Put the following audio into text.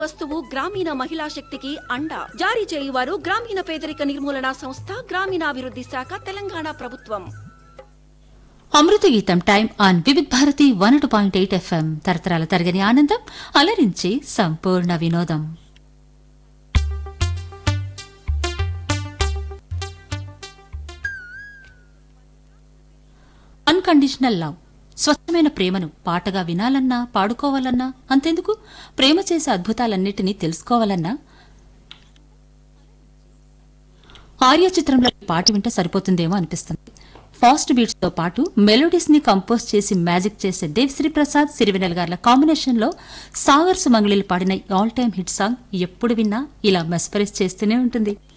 వస్తువు గ్రామీణ మహిళా శక్తికి అండ జారీ చేయువారు గ్రామీణ పేదరిక నిర్మూలన సంస్థ గ్రామీణాభివృద్ధి శాఖ తెలంగాణ ప్రభుత్వం అమృత గీతం time on Vividh Bharati one two point eight FM తరతరాల తరగని ఆనందం అలరించి సంపూర్ణ వినోదం అన్కండిషనల్ లవ్ స్వచ్ఛమైన ప్రేమను పాటగా వినాలన్నా పాడుకోవాలన్నా అంతెందుకు ప్రేమ చేసే అద్భుతాలన్నిటినీ తెలుసుకోవాలన్నా ఆర్య చిత్రంలో ఈ పాట వింటే సరిపోతుందేమో అనిపిస్తుంది ఫాస్ట్ బీట్స్ తో పాటు మెలోడీస్ ని కంపోజ్ చేసి మ్యాజిక్ చేసే దేవిశ్రీ ప్రసాద్ సిరివెనెల్ గార్ల కాంబినేషన్ లో సాగర్ సుమంగళిలు పాడిన ఆల్ టైమ్ హిట్ సాంగ్ ఎప్పుడు విన్నా ఇలా మెస్పరైజ్ చేస్తూనే ఉంటుంది